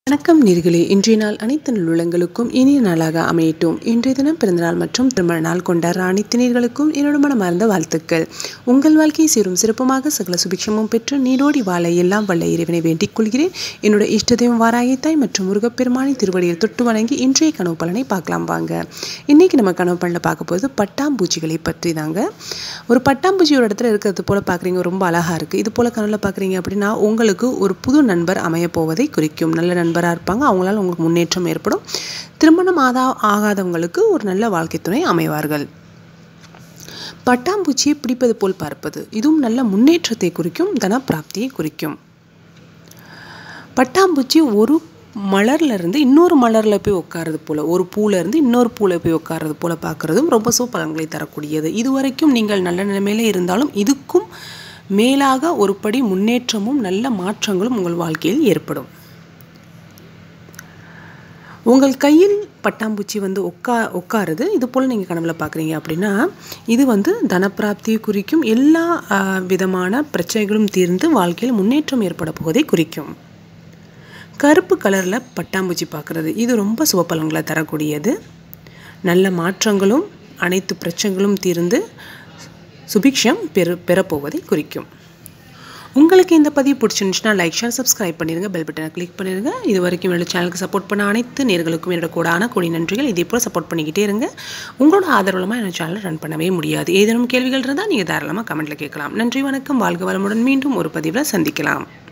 வணக்கம் நேர்களே இன்றைய நாள் அனைத்து நல்லுள்ளங்களுக்கும் இனிய நாளாக அமையட்டும் இன்றைய தினம் பிறந்தநாள் மற்றும் திருமண நாள் கொண்டாடுற அனைத்து நேர்களுக்கும் என்னோட மனமார்ந்த வாழ்த்துக்கள் உங்கள் வாழ்க்கையை சீரும் சிறப்புமாக சகல சுபிக்ஷமும் பெற்று நீரோடி வாழ எல்லாம் வல்ல இறைவனை வேண்டிக் கொள்கிறேன் என்னோட இஷ்ட தெய்வம் வாராயத்தாய் மற்றும் முருகப்பெருமானின் திருவடியில் தொட்டு வணங்கி இன்றைய கனவு பலனை பார்க்கலாம் வாங்க இன்னைக்கு நம்ம கனவு பலனை பார்க்க போகிறது பட்டாம்பூச்சிகளை பற்றி தாங்க ஒரு பட்டாம்பூச்சி ஒரு இடத்துல இருக்கிறது போல பார்க்குறீங்க ரொம்ப அழகாக இருக்குது இது போல் கனவுல பார்க்குறீங்க அப்படின்னா உங்களுக்கு ஒரு புது நண்பர் அமைய போவதை குறிக்கும் நல்ல நண்பராக இருப்பாங்க அவங்களால உங்களுக்கு முன்னேற்றம் ஏற்படும் திருமணம் ஆதா ஆகாதவங்களுக்கு ஒரு நல்ல வாழ்க்கை துணை அமைவார்கள் பட்டாம்பூச்சியை பிடிப்பது போல் பார்ப்பது இதுவும் நல்ல முன்னேற்றத்தை குறிக்கும் தன பிராப்தியை குறிக்கும் பட்டாம்பூச்சி ஒரு மலர்ல இருந்து இன்னொரு மலரில் போய் உட்காரது போல் ஒரு பூல இருந்து இன்னொரு பூவில் போய் உட்காரது போல் பார்க்குறதும் ரொம்ப சூப்பலன்களை தரக்கூடியது இதுவரைக்கும் நீங்கள் நல்ல நிலைமையில இருந்தாலும் இதுக்கும் மேலாக ஒரு படி முன்னேற்றமும் நல்ல மாற்றங்களும் உங்கள் வாழ்க்கையில் ஏற்படும் உங்கள் கையில் பட்டாம்பூச்சி வந்து உட்கா உட்காருது இது போல் நீங்கள் கனவுல பார்க்குறீங்க அப்படின்னா இது வந்து தனப்பிராப்தியை குறிக்கும் எல்லா ஆஹ், விதமான பிரச்சனைகளும் தீர்ந்து வாழ்க்கையில் முன்னேற்றம் ஏற்பட போவதை குறிக்கும் கருப்பு கலரில் பட்டாம்பூச்சி பார்க்குறது இது ரொம்ப சுபபலன்களை தரக்கூடியது நல்ல மாற்றங்களும் அனைத்து பிரச்சனைகளும் தீர்ந்து சுபிக்ஷம் பெறு பெறப்போவதை குறிக்கும் உங்களுக்கு இந்த பதிவு பிடிச்சிருந்துச்சுன்னா லைக் ஷேர் சப்ஸ்கிரைப் பண்ணிடுங்க பெல் பட்டனை கிளிக் பண்ணிடுங்க இது வரைக்கும் என்னோட சேனலுக்கு சப்போர்ட் பண்ண அனைத்து நேர்களுக்கும் என்னோட கூடான கொடி நன்றிகள் இதே போல் சப்போர்ட் பண்ணிக்கிட்டே இருங்க உங்களோட ஆதரவுலமாக என்னோட சேனலை ரன் பண்ணவே முடியாது ஏதேனும் கேள்விகள் இருந்தால் நீங்கள் தாராளமாக கமெண்ட்டில் கேட்கலாம் நன்றி வணக்கம் வாழ்க வளமுடன் மீண்டும் ஒரு பதிவில் சந்திக்கலாம்